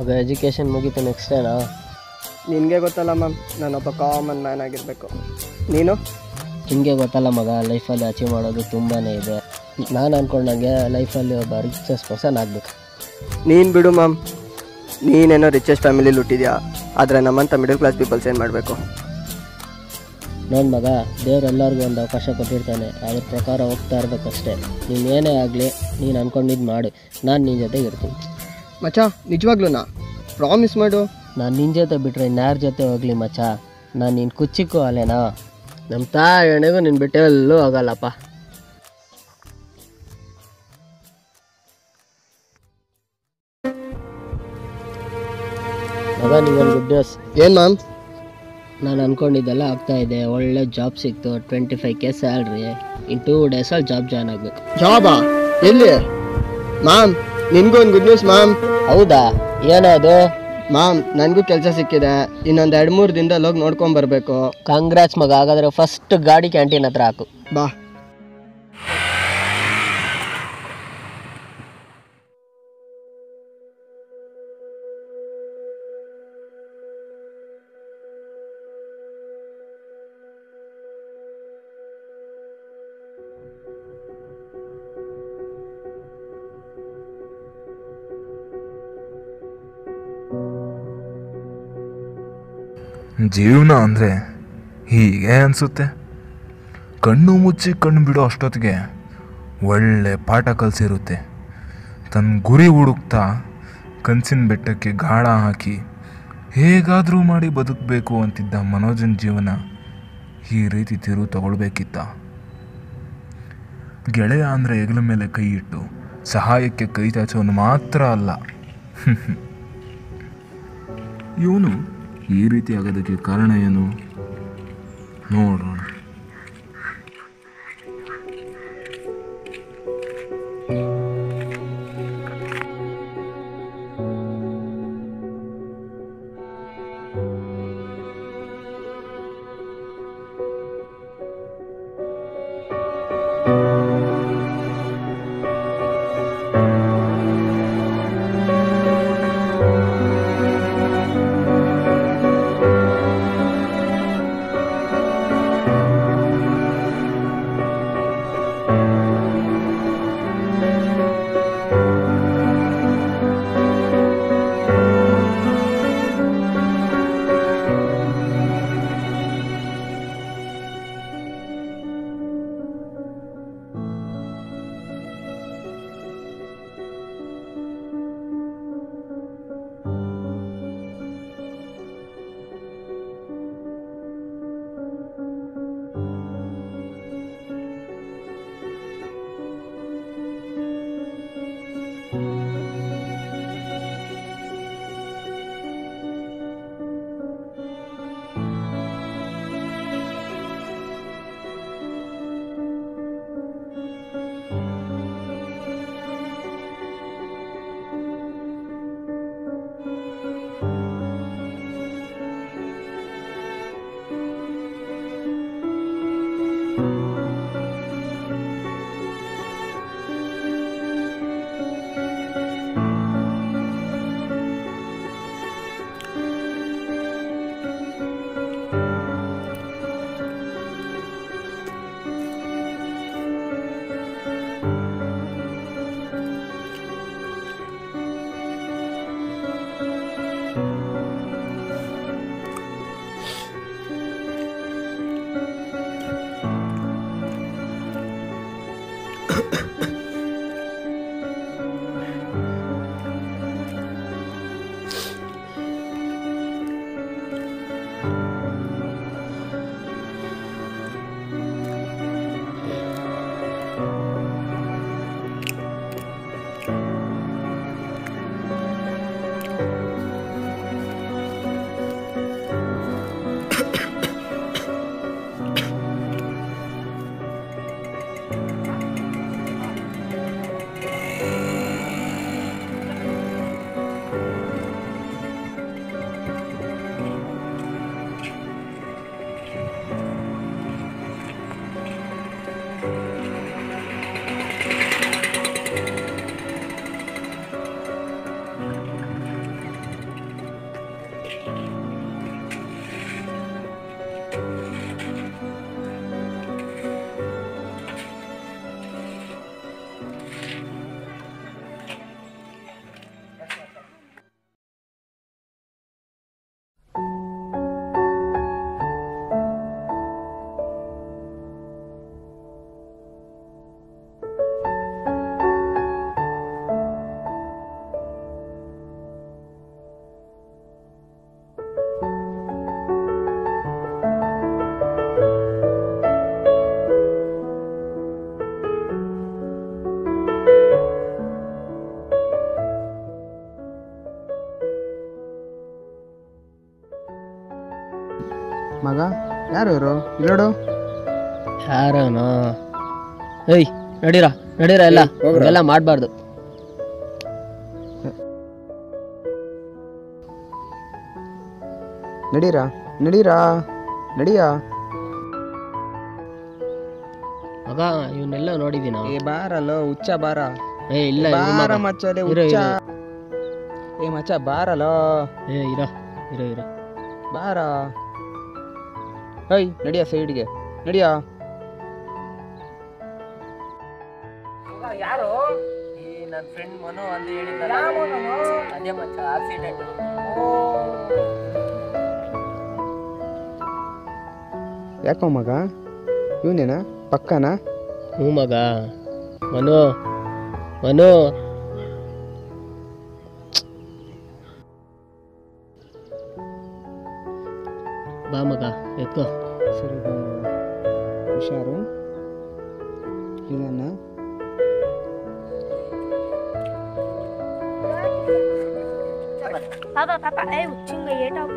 ಮಗ ಎಜುಕೇಷನ್ ಮುಗೀತು ನೆಕ್ಸ್ಟ್ ಏನಾ ನಿನಗೆ ಗೊತ್ತಲ್ಲ ಮ್ಯಾಮ್ ನಾನೊಬ್ಬ ಕಾಮನ್ ಮ್ಯಾನ್ ಆಗಿರಬೇಕು ನೀನು ನಿಮಗೆ ಗೊತ್ತಲ್ಲ ಮಗ ಲೈಫಲ್ಲಿ ಅಚೀವ್ ಮಾಡೋದು ತುಂಬಾ ಇದೆ ನಾನು ಅಂದ್ಕೊಂಡಂಗೆ ಲೈಫಲ್ಲಿ ಒಬ್ಬ ರಿಚೆಸ್ಟ್ ಪರ್ಸನ್ ಆಗಬೇಕು ನೀನು ಬಿಡು ಮ್ಯಾಮ್ ನೀನೇನೋ ರಿಚೆಸ್ಟ್ ಫ್ಯಾಮಿಲಿಲಿ ಹುಟ್ಟಿದ್ಯಾ ಆದರೆ ನಮ್ಮಂಥ ಮಿಡಲ್ ಕ್ಲಾಸ್ ಪೀಪಲ್ಸ್ ಏನು ಮಾಡಬೇಕು ನೋಡಿ ಮಗ ದೇವ್ರು ಎಲ್ಲರಿಗೂ ಒಂದು ಅವಕಾಶ ಕೊಟ್ಟಿರ್ತಾನೆ ಅದ್ರ ಪ್ರಕಾರ ಹೋಗ್ತಾ ಇರ್ಬೇಕಷ್ಟೇ ನೀನು ಏನೇ ಆಗಲಿ ನೀನು ಅಂದ್ಕೊಂಡಿದ್ದು ಮಾಡು ನಾನು ನಿನ್ನ ಜೊತೆಗೆ ಇರ್ತೀನಿ ಮಚ್ಚ ನಿಜವಾಗ್ಲೂ ನಾ ಪ್ರಾಮಿಸ್ ಮಾಡು ನಾನು ನಿನ್ನ ಜೊತೆ ಬಿಟ್ಟರೆ ಇನ್ಯಾರ ಜೊತೆ ಹೋಗಲಿ ಮಚ್ಚ ನಾನು ನಿನ್ನ ಕುಚ್ಚಿಕ್ಕೂ ಅಲ್ಲೇನಾ ನಮ್ಮ ತಾಯಿ ಎಣ್ಣೆಗೂ ನಿನ್ನ ಬಿಟ್ಟು ಎಲ್ಲೂ ಹೋಗಲ್ಲಪ್ಪ ಮಗ ನಿಂಗೊಂದು ಗುಡ್ ನ್ಯೂಸ್ ಏನು ಮ್ಯಾಮ್ ನಾನು ಅಂದ್ಕೊಂಡಿದ್ದೆಲ್ಲ ಆಗ್ತಾ ಇದೆ ಒಳ್ಳೆ ಜಾಬ್ ಸಿಕ್ತು twenty five K salary in two ಡೇಸಲ್ಲಿ ಜಾಬ್ ಜಾಯ್ನ್ ಆಗಬೇಕು ಜಾಬಾ ಎಲ್ಲಿ ಮ್ಯಾಮ್ ನಿನಗೂ ಒಂದು ಗುಡ್ ನ್ಯೂಸ್ ಮ್ಯಾಮ್ ಹೌದಾ ಏನದು ಮ್ಯಾಮ್ ನನಗೂ ಕೆಲಸ ಸಿಕ್ಕಿದೆ ಇನ್ನೊಂದು ಎರಡು ಮೂರು ದಿನದಲ್ಲಿ ಹೋಗಿ ನೋಡ್ಕೊಂಡು ಬರಬೇಕು ಕಾಂಗ್ರಾಟ್ಸ್ ಮಗ ಹಾಗಾದ್ರೆ ಫಸ್ಟ್ ಗಾಡಿ ಕ್ಯಾಂಟೀನ್ ಹತ್ರ ಹಾಕು ಬಾ ಜೀವನ ಅಂದರೆ ಹೀಗೆ ಅನಿಸುತ್ತೆ ಕಣ್ಣು ಮುಚ್ಚಿ ಕಣ್ಣು ಬಿಡೋ ಅಷ್ಟೊತ್ತಿಗೆ ಒಳ್ಳೆ ಪಾಠ ಕಲಿಸಿರುತ್ತೆ ತನ್ನ ಗುರಿ ಹುಡುಕ್ತಾ ಕನಸಿನ ಬೆಟ್ಟಕ್ಕೆ ಗಾಳ ಹಾಕಿ ಹೇಗಾದರೂ ಮಾಡಿ ಬದುಕಬೇಕು ಅಂತಿದ್ದ ಮನೋಜನ್ ಜೀವನ ಈ ರೀತಿ ತಿರು ತಗೊಳ್ಬೇಕಿತ್ತ ಗೆಳೆಯ ಅಂದರೆ ಹೆಗಲ ಮೇಲೆ ಕೈ ಇಟ್ಟು ಸಹಾಯಕ್ಕೆ ಕೈ ಚಾಚೋನು ಮಾತ್ರ ಅಲ್ಲ ಇವನು ಈ ರೀತಿ ಆಗೋದಕ್ಕೆ ಕಾರಣ ಏನು ನೋಡೋಣ ಮಗ ಯಾರು ಇವರು ಇಲ್ಲೋಡು ಯಾರನೋ ಏಯ್ ನಡೀರಾ ನಡೀರಾ ಎಲ್ಲ ಹೋಗ್ರ. ಎಲ್ಲ ಮಾಡಬಾರ್ದು ನಡೀರಾ ನಡೀರಾ ನಡಿಯಾ ಮಗ ಇವನ್ನೆಲ್ಲ ನೋಡಿದೀನ ಏ ಬಾರಲ್ಲೋ ಹುಚ್ಚ ಬಾರ ಏ ಇಲ್ಲ ಇರು ಬಾರ ಮಗ. ಮಚ್ಚಲೆ ಇರು, ಹುಚ್ಚ ಇರು. ಏ ಮಚ್ಚ ಬಾರಲ್ಲೋ ಏ ಇರೋ ಇರೋ ಇರೋ ಬಾರ ಹೈ ನಡಿಯಾ ಸೈಡ್ಗೆ ನಡಿಯಾ ಯಾರು ನನ್ನ ಫ್ರೆಂಡ್ ಮನು ಅಂತ ಹೇಳಿದ್ನಲ್ಲ ಅದೇ ಮಚ್ಚ ಆಕ್ಸಿಡೆಂಟ್ ಯಾಕೋ ಮಗ ಇವನೇನಾ ಪಕ್ಕನಾ ಹ್ಞೂ ಮಗ ಮನು ಮನು ಬಾ ಮಗ ಎತ್ಕೋ ಸರಿ ಬಾ ಮಗ. ಹುಷಾರು ಇದನ್ನ Papa, papa, eh, ucing gak ya tau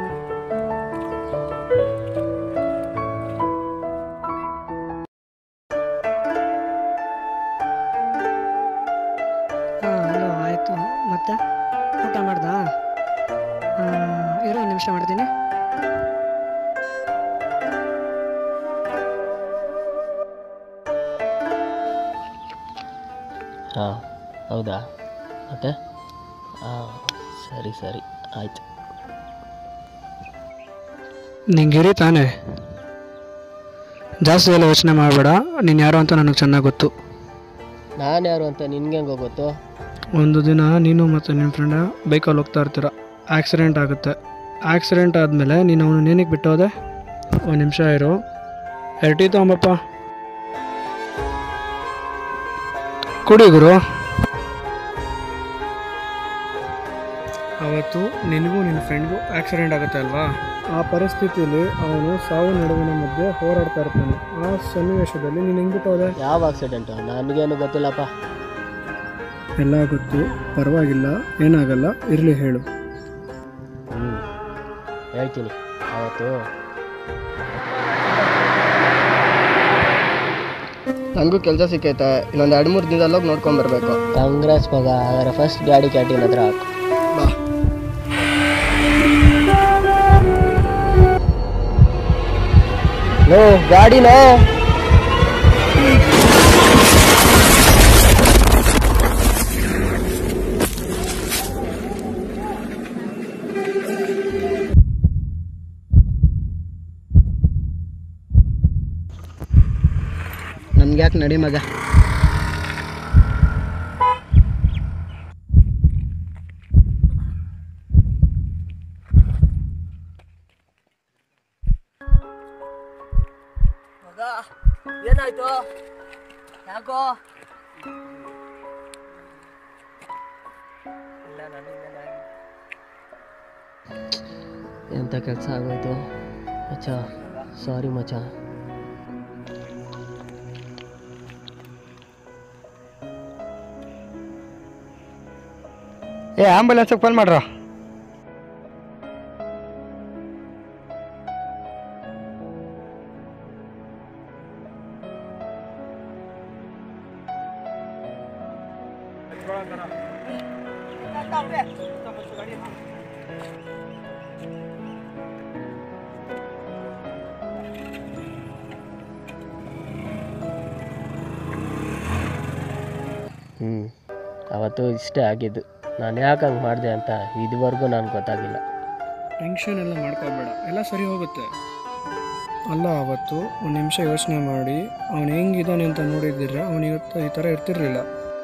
ಹಾಂ ಹಲೋ ಆಯಿತು ಮತ್ತೆ ಊಟ ಮಾಡ್ದಾ ಇರೋ ಒಂದು ನಿಮಿಷ ಮಾಡ್ತೀನಿ ಹಾಂ ಹೌದಾ ಮತ್ತೆ ಹಾಂ ಸರಿ ಸರಿ ಆಯ್ತು ನಿಂಗೆ ಇರಿ ತಾನೇ ಜಾಸ್ತಿ ಎಲ್ಲ ಯೋಚನೆ ಮಾಡಬೇಡ ನೀನು ಯಾರು ಅಂತ ನನಗೆ ಚೆನ್ನಾಗಿ ಗೊತ್ತು ನಾನು ಯಾರು ಅಂತ ನಿನ್ಗೆ ಹೆಂಗೋ ಗೊತ್ತು ಒಂದು ದಿನ ನೀನು ಮತ್ತು ನಿನ್ನ ಫ್ರೆಂಡ ಬೈಕಲ್ಲಿ ಹೋಗ್ತಾ ಇರ್ತೀರ ಆಕ್ಸಿಡೆಂಟ್ ಆಗುತ್ತೆ ಆಕ್ಸಿಡೆಂಟ್ ಆದಮೇಲೆ ನೀನು ಅವನು ಏನಕ್ಕೆ ಬಿಟ್ಟು ಹೋದೆ ಒಂದು ನಿಮಿಷ ಇರು ಎರಟಿ ತಗೊಂಬಪ್ಪ ಕುಡಿ ಗುರು ಅವತ್ತು ನಿನಗೂ ನಿನ್ನ ಫ್ರೆಂಡ್ಗೂ ಆಕ್ಸಿಡೆಂಟ್ ಆಗುತ್ತೆ ಅಲ್ವಾ ಆ ಪರಿಸ್ಥಿತಿಯಲ್ಲಿ ಅವನು ಸಾವು ನಡುವಿನ ಮಧ್ಯೆ ಹೋರಾಡ್ತಾ ಇರ್ತಾನೆ ಆ ಸನ್ನಿವೇಶದಲ್ಲಿ ನೀನು ಹೆಂಗೆ ಬಿಟ್ಟು ಹೋದೆ ಯಾವ ಆಕ್ಸಿಡೆಂಟು ನನಗೇನು ಗೊತ್ತಿಲ್ಲಪ್ಪ ಎಲ್ಲ ಗೊತ್ತು ಪರವಾಗಿಲ್ಲ ಏನಾಗಲ್ಲ ಇರಲಿ ಹೇಳು ಹ್ಞೂ ಹೇಳ್ತೀನಿ ಅವತ್ತು ನನಗೂ ಕೆಲಸ ಸಿಕ್ಕೈತೆ ಇನ್ನೊಂದು ಎರಡು ಮೂರು ದಿನದಲ್ಲಿ ಹೋಗಿ ನೋಡ್ಕೊಂಡ್ ಬರ್ಬೇಕು ಕಾಂಗ್ರೆಸ್ ಮಗ ಹಾಗಾದ್ರೆ ಫಸ್ಟ್ ಗಾಡಿ ಕ್ಯಾಂಟೀನ್ ಹತ್ರ ಹಾಕು ಬಾ ನೋ ಗಾಡಿನೋ ನನ್ಗೆ ಯಾಕೆ ನಡಿ ಮಗ ಏನಾಯ್ತು ಯಾಕೋ ಎಂಥ ಕೆಲಸ ಆಗೋಯ್ತು ಮಚ್ಚ ಸಾರಿ ಮಚ್ಚ ಏ ಆಂಬುಲೆನ್ಸ್ಗೆ ಫೋನ್ ಮಾಡ್ರ ಹ್ಞೂ ಅವತ್ತು ಇಷ್ಟೇ ಆಗಿದ್ದು ನಾನು ಯಾಕೆ ಹಂಗೆ ಮಾಡಿದೆ ಅಂತ ಇದುವರೆಗೂ ನನಗೆ ಗೊತ್ತಾಗಿಲ್ಲ ಟೆನ್ಷನ್ ಎಲ್ಲ ಮಾಡ್ಕೋಬೇಡ ಎಲ್ಲ ಸರಿ ಹೋಗುತ್ತೆ ಅಲ್ಲ ಅವತ್ತು ಒಂದು ನಿಮಿಷ ಯೋಚನೆ ಮಾಡಿ ಅವನು ಹೆಂಗಿದ್ದಾನೆ ಅಂತ ನೋಡಿದ್ರೆ ಅವನು ಇವತ್ತು ಈ ಥರ ಇರ್ತಿರ್ಲಿಲ್ಲ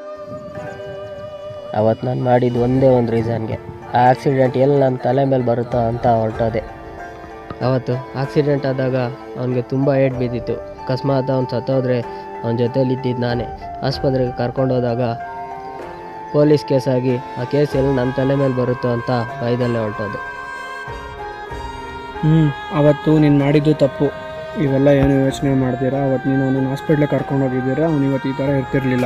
ಅವತ್ತು ನಾನು ಮಾಡಿದ್ದು ಒಂದೇ ಒಂದು ರೀಸನ್ಗೆ ಆ ಆಕ್ಸಿಡೆಂಟ್ ಎಲ್ಲಿ ನನ್ನ ತಲೆ ಮೇಲೆ ಬರುತ್ತೋ ಅಂತ ಹೊರಟೋದೆ ಅವತ್ತು ಆಕ್ಸಿಡೆಂಟ್ ಆದಾಗ ಅವನಿಗೆ ತುಂಬ ಏಟ್ ಬಿದ್ದಿತ್ತು ಅಕಸ್ಮಾತ್ ಅವ್ನು ಸತ್ತೋದ್ರೆ ಅವನ ಜೊತೇಲಿ ಇದ್ದಿದ್ದು ನಾನೇ ಆಸ್ಪತ್ರೆಗೆ ಕರ್ಕೊಂಡೋದಾಗ ಪೊಲೀಸ್ ಕೇಸಾಗಿ ಆ ಕೇಸ್ ಎಲ್ಲಿ ನನ್ನ ತಲೆ ಮೇಲೆ ಬರುತ್ತೋ ಅಂತ ಭಯದಲ್ಲೇ ಹೊರಟೋದೆ ಹ್ಞೂ ಅವತ್ತು ನೀನು ಮಾಡಿದ್ದು ತಪ್ಪು ಇವೆಲ್ಲ ಏನು ಯೋಚನೆ ಮಾಡ್ತೀರಾ ಅವತ್ತು ನೀನು ಅವನನ್ನು ಹಾಸ್ಪಿಟ್ಲಿಗೆ ಕರ್ಕೊಂಡು ಹೋಗಿದ್ದೀರಾ ಅವ್ನು ಇವತ್ತು ಈ ಥರ ಇರ್ತಿರ್ಲಿಲ್ಲ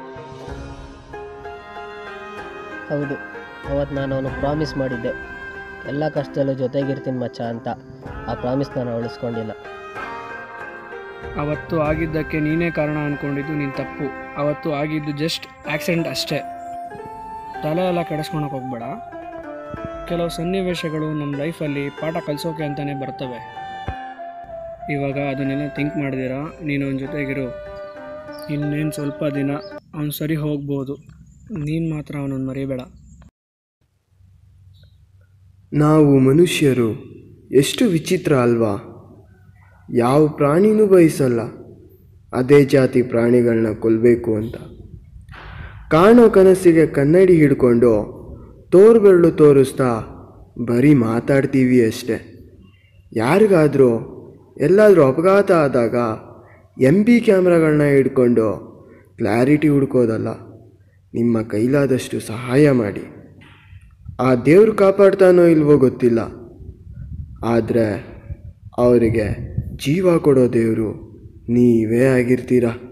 ಹೌದು ಅವತ್ತು ನಾನು ಅವನು ಪ್ರಾಮಿಸ್ ಮಾಡಿದ್ದೆ ಎಲ್ಲ ಕಷ್ಟದಲ್ಲೂ ಜೊತೆಗಿರ್ತೀನಿ ಮಚ್ಚ ಅಂತ ಆ ಪ್ರಾಮಿಸ್ನ ನಾನು ಉಳಿಸ್ಕೊಂಡಿಲ್ಲ ಅವತ್ತು ಆಗಿದ್ದಕ್ಕೆ ನೀನೇ ಕಾರಣ ಅಂದ್ಕೊಂಡಿದ್ದು ನೀನು ತಪ್ಪು ಅವತ್ತು ಆಗಿದ್ದು ಜಸ್ಟ್ ಆಕ್ಸಿಡೆಂಟ್ ಅಷ್ಟೇ ತಲೆ ಎಲ್ಲ ಕೆಡಿಸ್ಕೊಳಕ್ಕೆ ಹೋಗ್ಬೇಡ ಕೆಲವು ಸನ್ನಿವೇಶಗಳು ನಮ್ಮ ಲೈಫಲ್ಲಿ ಪಾಠ ಕಲಿಸೋಕೆ ಅಂತಲೇ ಬರ್ತವೆ ಇವಾಗ ಅದನ್ನೆಲ್ಲ ಥಿಂಕ್ ಮಾಡಿದಿರಾ ನೀನು ಅವನ ಜೊತೆಗಿರು ಇನ್ನೇನು ಸ್ವಲ್ಪ ದಿನ ಅವನು ಸರಿ ಹೋಗ್ಬೋದು ನೀನು ಮಾತ್ರ ಅವನನ್ನು ಮರಿಬೇಡ ನಾವು ಮನುಷ್ಯರು ಎಷ್ಟು ವಿಚಿತ್ರ ಅಲ್ವಾ ಯಾವ ಪ್ರಾಣಿನೂ ಬಯಸಲ್ಲ ಅದೇ ಜಾತಿ ಪ್ರಾಣಿಗಳನ್ನ ಕೊಲ್ಲಬೇಕು ಅಂತ ಕಾಣೋ ಕನಸಿಗೆ ಕನ್ನಡಿ ಹಿಡ್ಕೊಂಡು ತೋರ್ಬೆರಳು ತೋರಿಸ್ತಾ ಬರೀ ಮಾತಾಡ್ತೀವಿ ಅಷ್ಟೆ ಯಾರಿಗಾದರೂ ಎಲ್ಲಾದರೂ ಅಪಘಾತ ಆದಾಗ ಎಂ ಪಿ ಕ್ಯಾಮ್ರಾಗಳನ್ನ ಹಿಡ್ಕೊಂಡು ಕ್ಲಾರಿಟಿ ಹುಡ್ಕೋದಲ್ಲ ನಿಮ್ಮ ಕೈಲಾದಷ್ಟು ಸಹಾಯ ಮಾಡಿ ಆ ದೇವ್ರು ಕಾಪಾಡ್ತಾನೋ ಇಲ್ವೋ ಗೊತ್ತಿಲ್ಲ ಆದರೆ ಅವರಿಗೆ ಜೀವ ಕೊಡೋ ದೇವರು ನೀವೇ ಆಗಿರ್ತೀರ